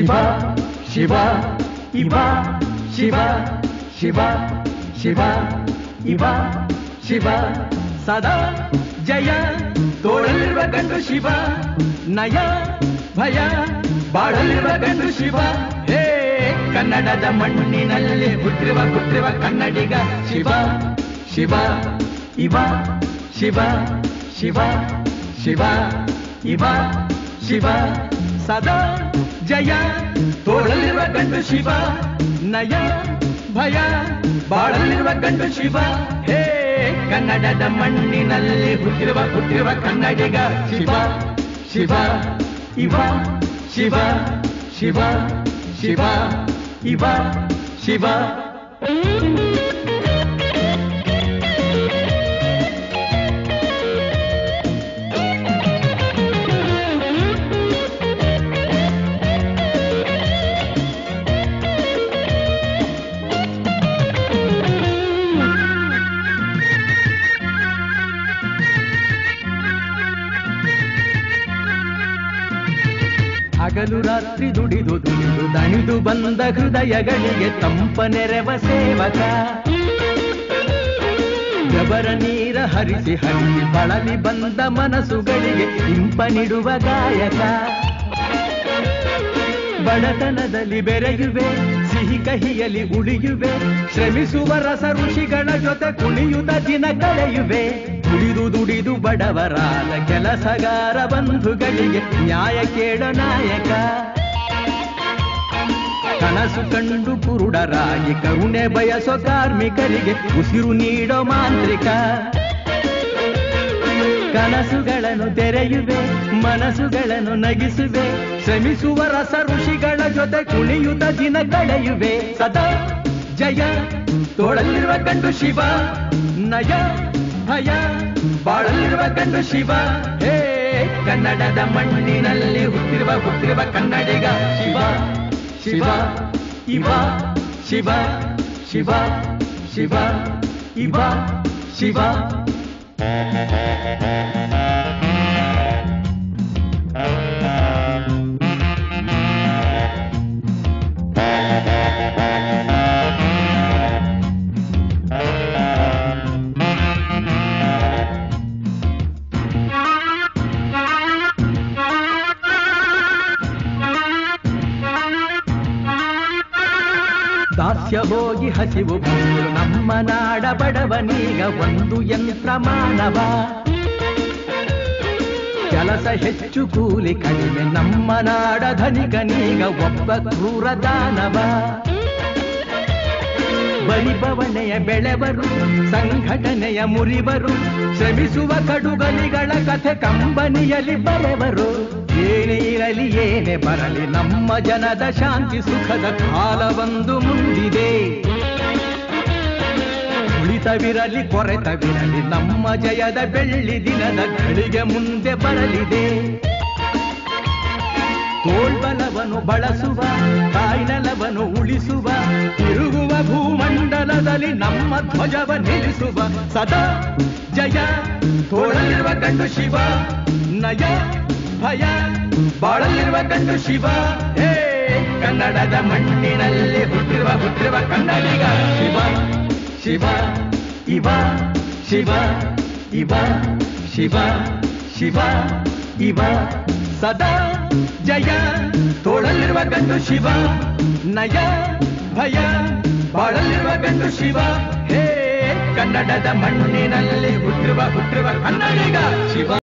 ಶಿವ ಶಿವ ಇವ ಶಿವ ಶಿವ ಶಿವ ಇವ ಶಿವ ಸದಾ ಜಯ ತೋಳಲಿರುವ ಗಂಡು ಶಿವ ನಯ ಭಯ ಬಾಳಲಿರುವ ಗಂಡು ಶಿವ ಹೇ ಕನ್ನಡದ ಮಣ್ಣಿನಲ್ಲಿ ಹುಟ್ಟಿರುವ ಹುಟ್ಟಿರುವ ಕನ್ನಡಿಗ ಶಿವ ಶಿವ ಇವ ಶಿವ ಶಿವ ಶಿವ ಇವ ಶಿವ ಸದಾ ಜಯ ತೋಳಲಿರುವ ಗಂಡು ಶಿವ ನಯ ಭಯ ಬಾಳಲಿರುವ ಗಂಡು ಶಿವ ಹೇ ಕನ್ನಡದ ಮಣ್ಣಿನಲ್ಲಿ ಹುಟ್ಟಿರುವ ಹುಟ್ಟಿರುವ ಕನ್ನಡಿಗ ಶಿವ ಶಿವ ಇವ ಶಿವ ಶಿವ ಶಿವ ಇವ ಶಿವ ಹಗಲು ರಾತ್ರಿ ದುಡಿದು ದುಡಿದು ದಣಿದು ಬಂದ ಹೃದಯಗಳಿಗೆ ತಂಪ ನೆರವ ಸೇವಕ ಗಬರ ನೀರ ಹರಿಸಿ ಹರಿಸಿ ಬಳಲಿ ಬಂದ ಮನಸ್ಸುಗಳಿಗೆ ಇಂಪ ನೀಡುವ ಗಾಯಕ ಬಡತನದಲ್ಲಿ ಬೆರೆಯುವೆ ಸಿಹಿ ಕಹಿಯಲ್ಲಿ ಉಳಿಯುವೆ ಶ್ರಮಿಸುವ ರಸ ಋಷಿಗಳ ಜೊತೆ ಕುಣಿಯುತ್ತ ದಿನ ಕಳೆಯುವೆ ದುಡಿದು ದುಡಿದು ಬಡವರಾದ ಕೆಲಸಗಾರ ಬಂಧುಗಳಿಗೆ ನ್ಯಾಯ ಕೇಳ ನಾಯಕ ಕನಸು ಕಂಡು ಕುರುಡರಾಗಿ ಕರುಣೆ ಬಯಸೋ ಕಾರ್ಮಿಕರಿಗೆ ಉಸಿರು ನೀಡೋ ಮಾಂತ್ರಿಕ ಕನಸುಗಳನ್ನು ತೆರೆಯುವೆ ಮನಸ್ಸುಗಳನ್ನು ನಗಿಸುವೆ ಶ್ರಮಿಸುವ ರಸ ಋಷಿಗಳ ಜೊತೆ ಕುಣಿಯುತ್ತ ದಿನ ಕಳೆಯುವೆ ಸದಾ ಜಯ ತೋಳಲಿರುವ ಗಂಡು ಶಿವ ನಯ ಭಯ ಬಾಳಲಿರುವ ಗಂಡು ಶಿವ ಹೇ ಕನ್ನಡದ ಮಣ್ಣಿನಲ್ಲಿ ಹುಟ್ಟಿರುವ ಹುಟ್ಟಿರುವ ಕನ್ನಡಿಗ ಶಿವ ಶಿವ ಇವ ಶಿವ ಶಿವ ಶಿವ ಇವ ಶಿವ ದಾಸ್ಯ ಹೋಗಿ ಹಸಿವು ಬಂದು ನಮ್ಮ ನಾಡ ಬಡವನೀಗ ಒಂದು ಯಂತ್ರ ಮಾನವ ಕೆಲಸ ಹೆಚ್ಚು ಕೂಲಿ ಕಡಿಮೆ ನಮ್ಮ ನಾಡ ಧನಿಕನೀಗ ಒಬ್ಬ ಕ್ರೂರ ದಾನವ ಬಲಿಪವನೆಯ ಬೆಳೆವರು ಸಂಘಟನೆಯ ಮುರಿವರು ಶ್ರಮಿಸುವ ಕಡುಗಲಿಗಳ ಕಥೆ ಕಂಬನಿಯಲ್ಲಿ ಬರೆವರು ಏನೇ ಇರಲಿ ಏನೇ ಬರಲಿ ನಮ್ಮ ಜನದ ಶಾಂತಿ ಸುಖದ ಕಾಲವೊಂದು ಮುಂದಿದೆ ಉಳಿತವಿರಲಿ ಕೊರೆತವಿರಲಿ ನಮ್ಮ ಜಯದ ಬೆಳ್ಳಿ ದಿನದ ಗಳಿಗೆ ಮುಂದೆ ಬರಲಿದೆ ತೋಳ್ಬಲವನ್ನು ಬಳಸುವ ತಾಯ್ನಲವನ್ನು ಉಳಿಸುವ ತಿರುಗುವ ಭೂಮಂಡಲದಲ್ಲಿ ನಮ್ಮ ಧ್ವಜವ ನಿಲ್ಲಿಸುವ ಸದಾ ಜಯ ತೋಳಲಿರುವ ಗಂಡು ಶಿವ ನಯ ಭಯ ಬಾಳಲಿರುವ ಗಂಡು ಶಿವ ಹೇ ಕನ್ನಡದ ಮಣ್ಣಿನಲ್ಲಿ ಹುಟ್ಟಿರುವ ಹುಟ್ಟಿರುವ ಕನ್ನಡಿಗ ಶಿವ ಶಿವ ಇವ ಶಿವ ಇವ ಶಿವ ಶಿವ ಇವ ಸದಾ ಜಯ ತೋಳಲಿರುವ ಗಂಡು ಶಿವ ನಯ ಭಯ ಬಾಳಲಿರುವ ಗಂಡು ಶಿವ ಹೇ ಕನ್ನಡದ ಮಣ್ಣಿನಲ್ಲಿ ಹುಟ್ಟಿರುವ ಹುಟ್ಟಿರುವ ಕನ್ನಡಿಗ ಶಿವ